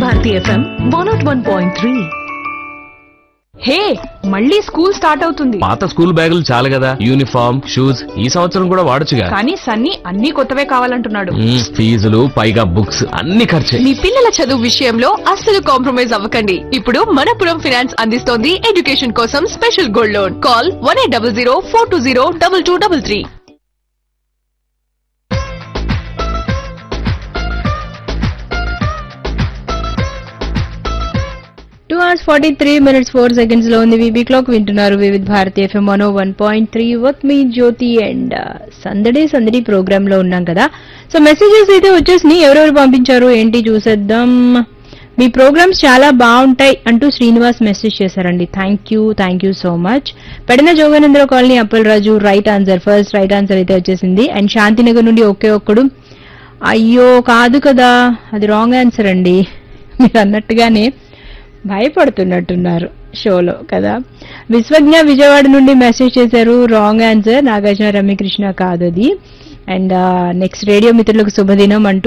Bharati FM one nought one point three hey మళ్ళీ school start అవుతుంది పాత స్కూల్ బ్యాగులు చాలు కదా యూనిఫామ్ షూస్ ఈ సంవత్సరం కూడా వాడొచ్చుగా కానీ సన్నీ అన్ని కొత్తవే కావాలంటున్నాడు మ్మ్, ఫీజులు పైగా బుక్స్ అన్ని ఖర్చే మీ పిల్లల చదువు విషయంలో అస్సలు కాంప్రమైజ్ అవ్వకండి ఇప్పుడు మనపురం ఫైనాన్స్ అందిస్తోంది ఎడ్యుకేషన్ కోసం special gold loan call one eight double zero four two zero double two double three two hours forty three minutes four seconds లో ఉంది వీబీ క్లాక్ వింటున్నారు వివిధ్ భారతి ఎఫ్ఎం మనో వన్ పాయింట్ త్రీ వర్క్ మీ జ్యోతి అండ్ సందడే సందడి ప్రోగ్రామ్ లో ఉన్నాం కదా సో మెసేజెస్ అయితే వచ్చేసి ఎవరెవరు పంపించారు ఏంటి చూసేద్దాం మీ ప్రోగ్రామ్స్ చాలా బాగుంటాయి అంటూ శ్రీనివాస్ మెసేజ్ చేశారండి thank you thank you so much Pedana Joganandra colony Appalaraju right answer first right answer అయితే వచ్చేసింది అండ్ శాంతినగర్ నుండి ఒకే ఒక్కడు అయ్యో కాదు కదా అది రాంగ్ ఆన్సర్ అండి మీరు అన్నట్టుగానే భయపడుతున్నట్టున్నారు షోలో కదా విశ్వజ్ఞ విజయవాడ నుండి మెసేజ్ చేశారు రాంగ్ ఆన్సర్ నాగార్జున రమ్యకృష్ణ కాదు అది అండ్ నెక్స్ట్ రేడియో మిత్రులకు శుభదినం అంటూ